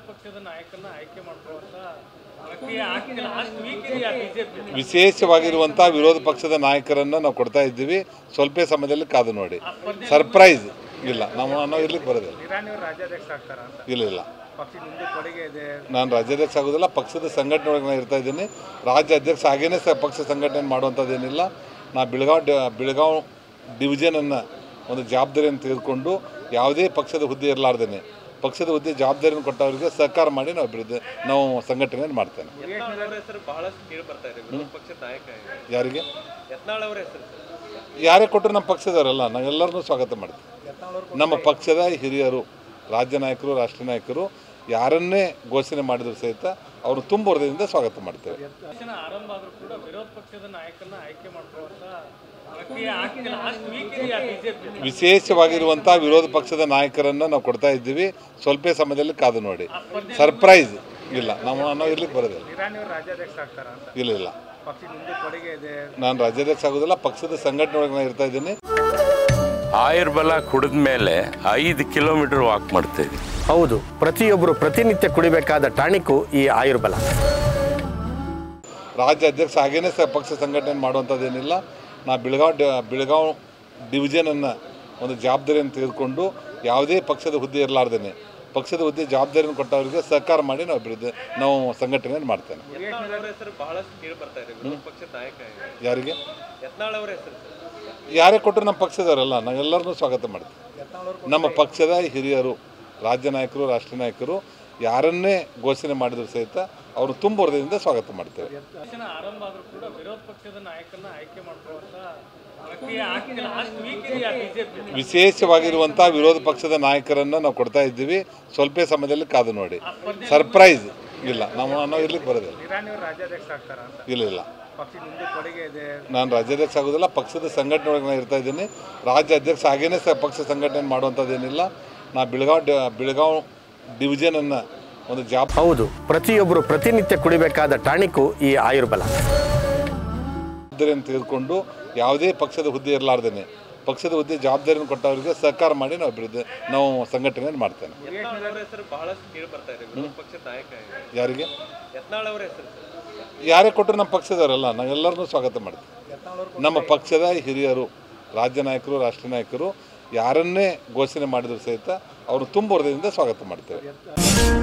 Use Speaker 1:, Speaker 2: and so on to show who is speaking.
Speaker 1: ಪಕ್ಷದ ನಾಯಕನ ಆಯ್ಕೆ ಮಾಡ್ಕೊಳ್ಳುವಂತ ಪ್ರಕ್ರಿಯೆ ಆಗ್ತಿಲ್ಲ ಅಷ್ಟು ವೀಕ್ ಇದೆಯಾ ಬಿಜೆಪಿ
Speaker 2: ವಿಶೇಷವಾಗಿರುವಂಥ ವಿರೋಧ ಪಕ್ಷದ ನಾಯಕರನ್ನು ನಾವು ಕೊಡ್ತಾ ಇದ್ದೀವಿ ಸ್ವಲ್ಪ ಸಮಯದಲ್ಲಿ ಕಾದು ನೋಡಿ ಸರ್ಪ್ರೈಸ್ ಇಲ್ಲ ನಾವು ನಾವು ಇರ್ಲಿಕ್ಕೆ ಬರೋದಿಲ್ಲ
Speaker 1: ಇರಾನಿ ಅವರು ರಾಜ್ಯಾಧ್ಯಕ್ಷ ಆಗ್ತಾರ ಅಂತ
Speaker 2: ಇಲ್ಲ ಇಲ್ಲ
Speaker 1: ಪಕ್ಷ ನಿಮ್ದು ಕೊಡುಗೆ ಇದೆ
Speaker 2: ನಾನು ರಾಜ್ಯಾಧ್ಯಕ್ಷ ಆಗೋದಿಲ್ಲ ಪಕ್ಷದ ಸಂಘಟನೆ ಒಳಗೆ ನಾನು ಇರ್ತಾ ಇದ್ದೀನಿ ರಾಜ್ಯ ಅಧ್ಯಕ್ಷ ಆಗೇನೆ ಸ ಪಕ್ಷ ಸಂಘಟನೆ ಮಾಡುವಂಥದ್ದೇನಿಲ್ಲ ನಾ ಬೆಳಗಾವ್ ಡ ಬೆಳಗಾವ್ ಡಿವಿಷನನ್ನು ಒಂದು ಜವಾಬ್ದಾರಿಯನ್ನು ತೆಗೆದುಕೊಂಡು ಯಾವುದೇ ಪಕ್ಷದ ಹುದ್ದೆ ಇರಲಾರ್ದೇನೆ ಪಕ್ಷದ ಹುದ್ದೆ ಜವಾಬ್ದಾರಿಯನ್ನು ಕೊಟ್ಟವರಿಗೆ ಸಹಕಾರ ಮಾಡಿ ನಾವು ಅಭಿವೃದ್ಧಿ ನಾವು ಸಂಘಟನೆ ಮಾಡ್ತೇನೆ
Speaker 3: ಯತ್ನಾಳ್ ಅವರ ಹೆಸರು ಬಹಳಷ್ಟು ಕೇಳಿ ಬರ್ತಾ ಇದೆ ವಿರೋಧ ಪಕ್ಷದ ನಾಯಕ
Speaker 2: ಯಾರಿಗೆ
Speaker 3: ಯತ್ನಾಳ್ ಅವರ ಹೆಸರು ಸರ್
Speaker 2: ಯಾರೇ ಕೊಟ್ಟರು ನಮ್ಮ ಪಕ್ಷದವರಲ್ಲ ನಾವು ಎಲ್ಲರನ್ನೂ ಸ್ವಾಗತ ಮಾಡ್ತೀವಿ ನಮ್ಮ ಪಕ್ಷದ ಹಿರಿಯರು ರಾಜ್ಯ ನಾಯಕರು ರಾಷ್ಟ್ರೀಯ ನಾಯಕರು ಯಾರನ್ನೇ ಘೋಷಣೆ ಮಾಡಿದ್ರು ಸಹಿತ ಅವರು ತುಂಬ ಹೃದಯದಿಂದ ಸ್ವಾಗತ ಮಾಡ್ತೇವೆ
Speaker 1: ಅಧಿವೇಶನ ಆರಂಭ ಆದ್ರೂ ಕೂಡ ವಿರೋಧ ಪಕ್ಷದ ನಾಯಕನ ಆಯ್ಕೆ ಮಾಡ್ಕೊಳ್ಳುವಂತ ಪ್ರಕ್ರಿಯೆ ಆಗ್ತಿಲ್ಲ ಅಷ್ಟು ವೀಕ್ ಇದೆಯಾ ಬಿಜೆಪಿ
Speaker 2: ವಿಶೇಷವಾಗಿರುವಂಥ ವಿರೋಧ ಪಕ್ಷದ ನಾಯಕರನ್ನು ನಾವು ಕೊಡ್ತಾ ಇದ್ದೀವಿ ಸ್ವಲ್ಪ ಸಮಯದಲ್ಲಿ ಕಾದು ನೋಡಿ ಸರ್ಪ್ರೈಸ್ ಇಲ್ಲ ನಾವು ನಾವು ಇರ್ಲಿಕ್ಕೆ ಬರೋದಿಲ್ಲ
Speaker 1: ಇರಾನಿ ಅವರು ರಾಜ್ಯಾಧ್ಯಕ್ಷ ಆಗ್ತಾರ ಅಂತ
Speaker 2: ಇಲ್ಲ ಇಲ್ಲ
Speaker 1: ಪಕ್ಷ ನಿಮ್ದು ಕೊಡುಗೆ ಇದೆ
Speaker 2: ನಾನು ರಾಜ್ಯಾಧ್ಯಕ್ಷ ಆಗೋದಿಲ್ಲ ಪಕ್ಷದ ಸಂಘಟನೆ ಒಳಗೆ ನಾನು ಇರ್ತಾ ಇದ್ದೀನಿ
Speaker 4: ಆಯುರ್ಬಲ ಕುಡಿದ ಮೇಲೆ ಐದು ಕಿಲೋಮೀಟರ್ ವಾಕ್ ಮಾಡ್ತಾ ಇದ್ವಿ
Speaker 5: ಹೌದು ಪ್ರತಿಯೊಬ್ಬರು ಪ್ರತಿನಿತ್ಯ ಕುಡಿಬೇಕಾದ ಟಾಣಿಕು ಈ ಆಯುರ್ಬಲ
Speaker 2: ರಾಜ್ಯ ಅಧ್ಯಕ್ಷ ಆಗೇನೆ ಸ ಪಕ್ಷ ಸಂಘಟನೆ ಮಾಡುವಂಥದ್ದೇನಿಲ್ಲ ನಾ ಬೆಳಗಾವ್ ಡ ಬೆಳಗಾವ್ ಡಿವಿಷನನ್ನು ಒಂದು ಜವಾಬ್ದಾರಿಯನ್ನು ತೆಗೆದುಕೊಂಡು ಯಾವುದೇ ಪಕ್ಷದ ಹುದ್ದೆ ಇರಲಾರ್ದೇನೆ ಪಕ್ಷದ ಹುದ್ದೆ ಜವಾಬ್ದಾರಿಯನ್ನು ಕೊಟ್ಟವರಿಗೆ ಸಹಕಾರ ಮಾಡಿ ನಾವು ಅಭಿವೃದ್ಧಿ ನಾವು ಸಂಘಟನೆ ಮಾಡ್ತೇನೆ
Speaker 3: ಯತ್ನಾಳ್ ಅವರ ಹೆಸರು ಬಹಳಷ್ಟು ಕೇಳಿ ಬರ್ತಾ ಇದೆ ವಿರೋಧ ಪಕ್ಷದ ನಾಯಕ
Speaker 2: ಯಾರಿಗೆ
Speaker 3: ಯತ್ನಾಳ್ ಅವರ ಹೆಸರು ಸರ್
Speaker 2: ಯಾರೇ ಕೊಟ್ಟರು ನಮ್ಮ ಪಕ್ಷದವರಲ್ಲ ನಾವು ಎಲ್ಲರನ್ನೂ ಸ್ವಾಗತ ಮಾಡ್ತೀವಿ ನಮ್ಮ ಪಕ್ಷದ ಹಿರಿಯರು ರಾಜ್ಯ ನಾಯಕರು ರಾಷ್ಟ್ರೀಯ ನಾಯಕರು ಯಾರನ್ನೇ ಘೋಷಣೆ ಮಾಡಿದ್ರು ಸಹಿತ ಅವರು ತುಂಬ ಹೃದಯದಿಂದ ಸ್ವಾಗತ ಮಾಡ್ತೇವೆ
Speaker 1: ಅಧಿವೇಶನ ಆರಂಭ ಆದ್ರೂ ಕೂಡ ವಿರೋಧ ಪಕ್ಷದ ನಾಯಕನ ಆಯ್ಕೆ ಮಾಡ್ಕೊಳ್ಳುವಂತ ಪ್ರಕ್ರಿಯೆ ಆಗ್ತಿಲ್ಲ ಅಷ್ಟು ವೀಕ್ ಇದೆಯಾ ಬಿಜೆಪಿ
Speaker 2: ವಿಶೇಷವಾಗಿರುವಂಥ ವಿರೋಧ ಪಕ್ಷದ ನಾಯಕರನ್ನು ನಾವು ಕೊಡ್ತಾ ಇದ್ದೀವಿ ಸ್ವಲ್ಪ ಸಮಯದಲ್ಲಿ ಕಾದು ನೋಡಿ ಸರ್ಪ್ರೈಸ್ ಇಲ್ಲ ನಾವು ನಾವು ಇರ್ಲಿಕ್ಕೆ ಬರೋದಿಲ್ಲ
Speaker 1: ಇರಾನಿ ಅವರು ರಾಜ್ಯಾಧ್ಯಕ್ಷ ಆಗ್ತಾರ ಅಂತ
Speaker 2: ಇಲ್ಲ ಇಲ್ಲ
Speaker 1: ಪಕ್ಷ ನಿಮ್ದು ಕೊಡುಗೆ ಇದೆ
Speaker 2: ನಾನು ರಾಜ್ಯಾಧ್ಯಕ್ಷ ಆಗೋದಿಲ್ಲ ಪಕ್ಷದ ಸಂಘಟನೆ ಒಳಗೆ ನಾನು ಇರ್ತಾ ಇದ್ದೀನಿ ರಾಜ್ಯ ಅಧ್ಯಕ್ಷ ಆಗೇನೆ ಸ ಪಕ್ಷ ಸಂಘಟನೆ ಮಾಡುವಂಥದ್ದೇನಿಲ್ಲ ನಾ ಬೆಳಗಾವ್ ಡ ಬೆಳಗಾವ್ ಡಿವಿಷನನ್ನು ಒಂದು ಜಾಬ್
Speaker 5: ಹೌದು ಪ್ರತಿಯೊಬ್ಬರು ಪ್ರತಿನಿತ್ಯ ಕುಡಿಬೇಕಾದ ಟಾಣಿಕು ಈ ಆಯುರ್ಬಲ
Speaker 2: ಜವಾಬ್ದಾರಿಯನ್ನು ತೆಗೆದುಕೊಂಡು ಯಾವುದೇ ಪಕ್ಷದ ಹುದ್ದೆ ಇರಲಾರ್ದೇನೆ ಪಕ್ಷದ ಹುದ್ದೆ ಜವಾಬ್ದಾರಿಯನ್ನು ಕೊಟ್ಟವರಿಗೆ ಸಹಕಾರ ಮಾಡಿ ನಾವು ಅಭಿವೃದ್ಧಿ ನಾವು ಸಂಘಟನೆ ಮಾಡ್ತೇನೆ
Speaker 3: ಯತ್ನಾಳ್ ಅವರ ಹೆಸರು ಬಹಳಷ್ಟು ಕೇಳಿ ಬರ್ತಾ ಇದೆ ವಿರೋಧ ಪಕ್ಷದ ನಾಯಕ
Speaker 2: ಯಾರಿಗೆ
Speaker 3: ಯತ್ನಾಳ್ ಅವರ ಹೆಸರು ಸರ್
Speaker 2: ಯಾರೇ ಕೊಟ್ಟರು ನಮ್ಮ ಪಕ್ಷದವರಲ್ಲ ನಾವು ಎಲ್ಲರನ್ನೂ ಸ್ವಾಗತ ಮಾಡ್ತೀವಿ ನಮ್ಮ ಪಕ್ಷದ ಹಿರಿಯರು ರಾಜ್ಯ ನಾಯಕರು ರಾಷ್ಟ್ರೀಯ ನಾಯಕರು ಯಾರನ್ನೇ ಘೋಷಣೆ ಮಾಡಿದ್ರು ಸಹಿತ ಅವರು ತುಂಬ ಹೃದಯದಿಂದ ಸ್ವಾಗತ ಮಾಡ್ತೇವೆ